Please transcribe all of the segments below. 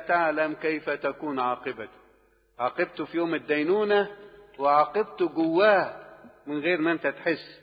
تعلم كيف تكون عاقبته عاقبته في يوم الدينونة وعاقبته جواه من غير ما انت تحس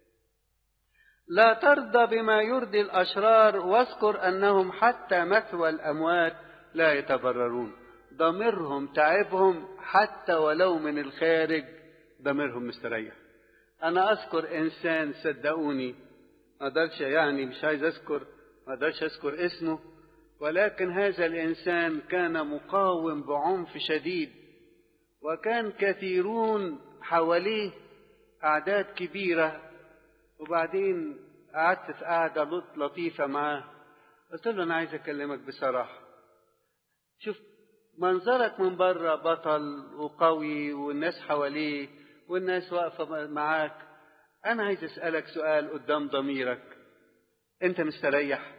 لا ترضى بما يرضي الأشرار واذكر أنهم حتى مثوى الأموات لا يتبررون ضميرهم تعبهم حتى ولو من الخارج ضميرهم مستريح أنا أذكر إنسان صدقوني ما أقدرش يعني مش عايز أذكر ما أقدرش أذكر اسمه ولكن هذا الإنسان كان مقاوم بعنف شديد وكان كثيرون حواليه أعداد كبيرة وبعدين قعدت في قعدة لطيفة معاه قلت له أنا عايز أكلمك بصراحة شوف منظرك من بره بطل وقوي والناس حواليه والناس واقفة معاك أنا عايز أسألك سؤال قدام ضميرك أنت مستريح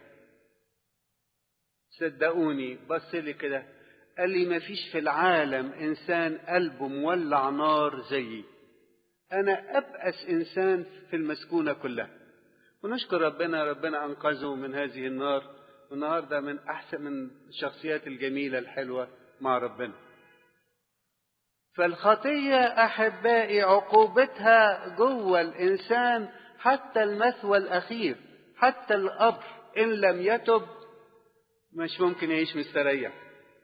صدقوني بص لي كده قال لي ما فيش في العالم إنسان قلبه مولع نار زيي أنا أبأس إنسان في المسكونة كلها ونشكر ربنا ربنا أنقذه من هذه النار والنهارده من أحسن من الشخصيات الجميلة الحلوة مع ربنا فالخطية أحبائي عقوبتها جوه الإنسان حتى المثوى الأخير حتى القبر إن لم يتب مش ممكن يعيش مستريح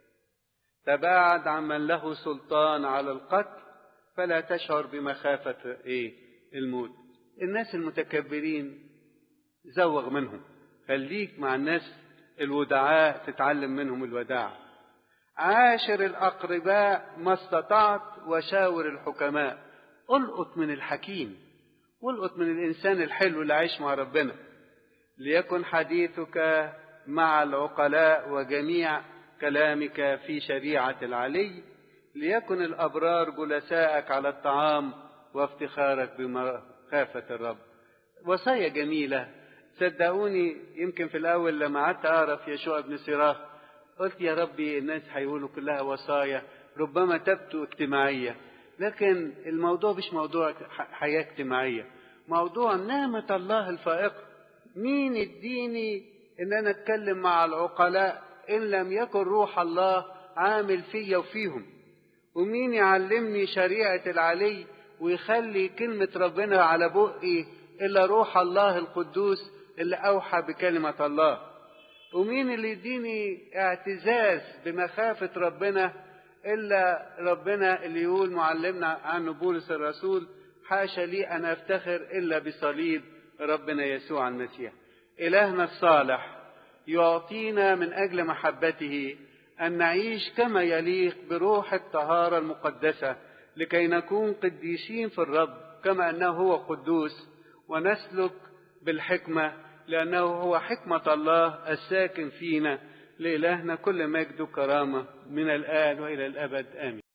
تباعد عمن له سلطان على القتل فلا تشعر بمخافة إيه الموت الناس المتكبرين زوغ منهم خليك مع الناس الودعاء تتعلم منهم الوداع عاشر الأقرباء ما استطعت وشاور الحكماء القط من الحكيم والقط من الإنسان الحلو اللي عايش مع ربنا ليكن حديثك مع العقلاء وجميع كلامك في شريعة العلي ليكن الأبرار جلساءك على الطعام وافتخارك بمخافة الرب وصايا جميلة صدقوني يمكن في الأول لما قعدت أعرف يشوع بن سراخ قلت يا ربي الناس هيقولوا كلها وصايا ربما تبدو اجتماعية لكن الموضوع مش موضوع حياة اجتماعية موضوع نعمة الله الفائقة مين يديني ان انا اتكلم مع العقلاء ان لم يكن روح الله عامل فيا وفيهم ومين يعلمني شريعة العلي ويخلي كلمة ربنا على بقي إلا روح الله القدوس اللي أوحى بكلمة الله ومين اللي يديني اعتزاز بمخافة ربنا إلا ربنا اللي يقول معلمنا عنه بولس الرسول حاشا لي أن أفتخر إلا بصليب ربنا يسوع المسيح إلهنا الصالح يعطينا من أجل محبته أن نعيش كما يليق بروح الطهارة المقدسة لكي نكون قديسين في الرب كما أنه هو قدوس ونسلك بالحكمة لأنه هو حكمة الله الساكن فينا لإلهنا كل مجد وكرامة من الآن وإلى الأبد آمين